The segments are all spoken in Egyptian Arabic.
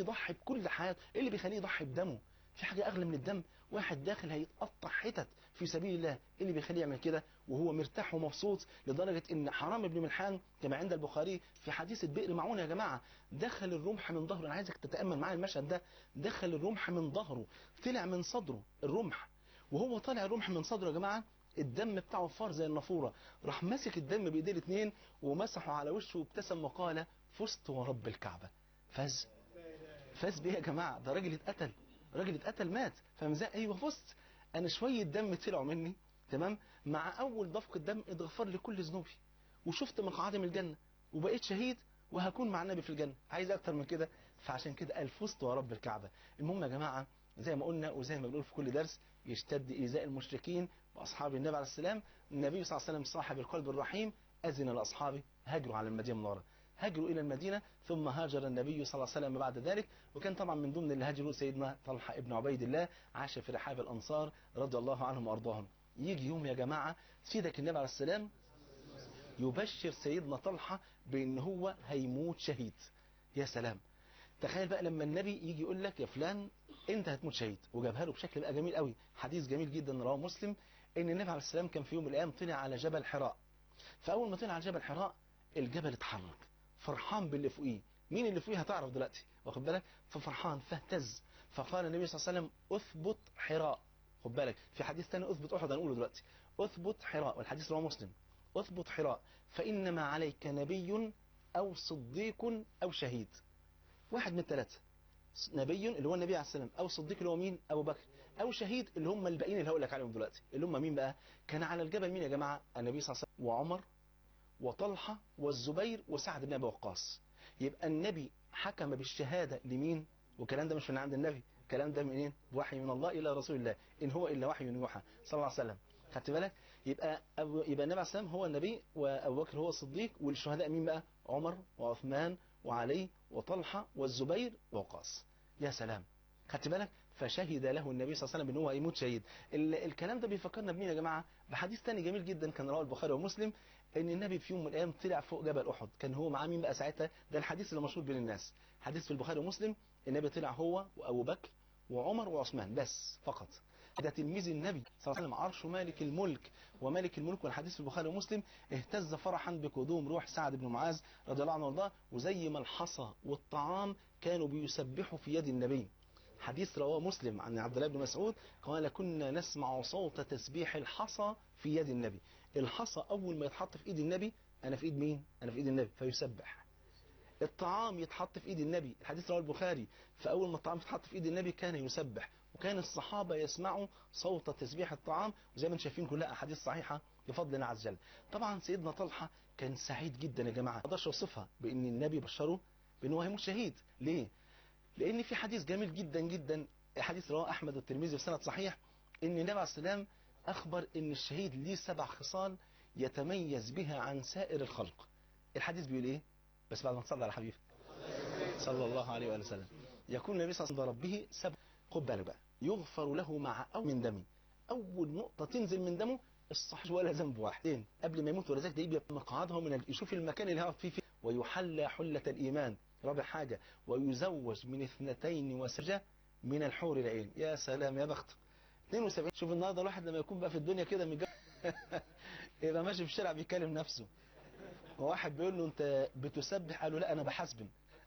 يضحي بكل حياته ايه اللي بيخليه يضحي بدمه في حاجة أغلى من الدم واحد داخل هيتقطع حتت في سبيل الله إيه اللي بيخليه يعمل كده وهو مرتاح ومبسوط لدرجة إن حرام بن ملحان كما عند البخاري في حديث البئر معونة يا جماعة دخل الرمح من ظهره أنا عايزك تتأمل معايا المشهد ده دخل الرمح من ظهره طلع من صدره الرمح وهو طالع الرمح من صدره يا جماعة الدم بتاعه فار زي النافورة راح ماسك الدم بإيديه الاثنين ومسحه على وشه وابتسم وقال فزت ورب الكعبة فاز فاز بيه يا جماعة ده راجل اتقتل راجل اتقتل مات فاهم ازاي ايوه فزت انا شويه دم طلعوا مني تمام مع اول دفق الدم اتغفر لي كل ذنوبي وشفت مقعدي من الجنه وبقيت شهيد وهكون مع النبي في الجنه عايز اكتر من كده فعشان كده قال فزت ورب الكعبه المهم يا جماعه زي ما قلنا وزي ما بنقول في كل درس يشتد ايذاء المشركين واصحاب النبي عليه السلام النبي صلى الله عليه وسلم صاحب القلب الرحيم اذن لاصحابه هاجروا على المدينه المنوره هاجروا إلى المدينة ثم هاجر النبي صلى الله عليه وسلم بعد ذلك وكان طبعا من ضمن اللي هاجروا سيدنا طلحة ابن عبيد الله عاش في رحاب الأنصار رضي الله عنهم وأرضاهم يجي يوم يا جماعة سيدك النبي عليه السلام يبشر سيدنا طلحة بأن هو هيموت شهيد يا سلام تخيل بقى لما النبي يجي يقول لك يا فلان انت هتموت شهيد وجابها له بشكل بقى جميل قوي حديث جميل جدا رواه مسلم ان النبي عليه السلام كان في يوم من الايام طلع على جبل حراء فاول ما طلع على جبل حراء الجبل اتحرك فرحان باللي فوقيه مين اللي فوقيه هتعرف دلوقتي واخد بالك ففرحان فاهتز فقال النبي صلى الله عليه وسلم اثبت حراء خد بالك في حديث ثاني اثبت احد هنقوله دلوقتي اثبت حراء والحديث رواه مسلم اثبت حراء فانما عليك نبي او صديق او شهيد واحد من الثلاثه نبي اللي هو النبي عليه السلام او صديق اللي هو مين ابو بكر او شهيد اللي هم الباقيين اللي هقول لك عليهم دلوقتي اللي هم مين بقى كان على الجبل مين يا جماعه النبي صلى الله عليه وسلم وعمر وطلحة والزبير وسعد بن أبي وقاص يبقى النبي حكم بالشهادة لمين والكلام ده مش من عند النبي الكلام ده منين وحي من الله إلى رسول الله إن هو إلا وحي يوحى صلى الله عليه وسلم خدت بالك يبقى أبو يبقى النبي عليه السلام هو النبي وأبو بكر هو الصديق والشهداء مين بقى عمر وعثمان وعلي وطلحة والزبير ووقاص يا سلام خدت بالك فشهد له النبي صلى الله عليه وسلم ان هو هيموت شهيد الكلام ده بيفكرنا بمين يا جماعه بحديث تاني جميل جدا كان رواه البخاري ومسلم ان النبي في يوم من الايام طلع فوق جبل احد كان هو معاه مين بقى ساعتها ده الحديث اللي مشهور بين الناس حديث في البخاري ومسلم النبي طلع هو وابو بكر وعمر وعثمان بس فقط ده تلميذ النبي صلى الله عليه وسلم عرش مالك الملك ومالك الملك والحديث في البخاري ومسلم اهتز فرحا بقدوم روح سعد بن معاذ رضي الله عنه وارضاه وزي ما الحصى والطعام كانوا بيسبحوا في يد النبي حديث رواه مسلم عن عبد الله بن مسعود قال كنا نسمع صوت تسبيح الحصى في يد النبي الحصى اول ما يتحط في ايد النبي انا في ايد مين انا في ايد النبي فيسبح الطعام يتحط في ايد النبي الحديث رواه البخاري فاول ما الطعام يتحط في ايد النبي كان يسبح وكان الصحابه يسمعوا صوت تسبيح الطعام وزي ما انتم شايفين كلها احاديث صحيحه بفضل الله عز وجل طبعا سيدنا طلحه كان سعيد جدا يا جماعه ما اقدرش اوصفها بان النبي بشره بان هو هيموت شهيد ليه لان في حديث جميل جدا جدا حديث رواه احمد والترمذي بسند صحيح ان النبي عليه السلام اخبر ان الشهيد ليه سبع خصال يتميز بها عن سائر الخلق الحديث بيقول ايه بس بعد ما تصلي على حبيبك صلى الله عليه وآله وسلم يكون النبي صلى الله عليه وسلم ربه سبع خد بالك بقى يغفر له مع أول من دمه أول نقطة تنزل من دمه الصحيح ولا ذنب واحد قبل ما يموت ولا ذلك ده يبقى مقعده من يشوف المكان اللي هيقعد فيه, فيه ويحلى حلة الإيمان رابع حاجة ويزوج من اثنتين وسجة من الحور العين يا سلام يا بخت 72 شوف النهارده الواحد لما يكون بقى في الدنيا كده متجوز يبقى ماشي في الشارع بيكلم نفسه وواحد بيقول له انت بتسبح قال له لا انا بحسبن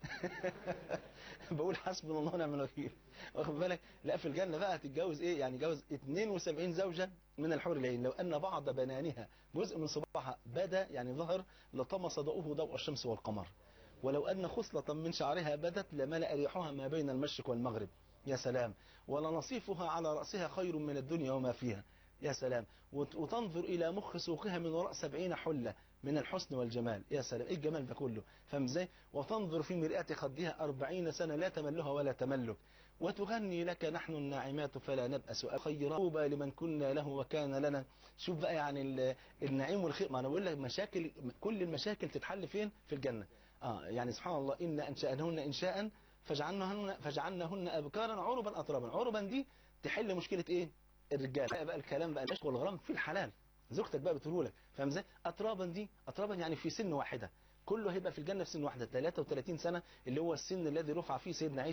بقول حسبنا الله ونعم الوكيل واخد بالك لا في الجنه بقى هتتجوز ايه يعني جوز 72 زوجه من الحور العين لو ان بعض بنانها جزء من صباحها بدا يعني ظهر لطمس ضوءه ضوء الشمس والقمر ولو ان خصله من شعرها بدت لملا ريحها ما بين المشرق والمغرب يا سلام ولنصيفها على راسها خير من الدنيا وما فيها يا سلام وتنظر إلى مخ سوقها من وراء سبعين حلة من الحسن والجمال يا سلام إيه الجمال ده كله فاهم ازاي وتنظر في مرآة خدها أربعين سنة لا تملها ولا تملك وتغني لك نحن الناعمات فلا نبأس خيرا طوبى لمن كنا له وكان لنا شوف بقى يعني النعيم والخير ما أنا بقول لك مشاكل كل المشاكل تتحل فين في الجنة آه يعني سبحان الله إن أنشأنهن إنشاء فجعلناهن فجعلناهن أبكارا عربا أترابا عربا دي تحل مشكلة إيه الرجال بقى الكلام بقى العشق والغرام في الحلال زوجتك بقى بتقول لك فاهم ازاي اترابا دي اترابا يعني في سن واحده كله هيبقى في الجنه في سن واحده 33 سنه اللي هو السن الذي رفع فيه سيدنا عيسى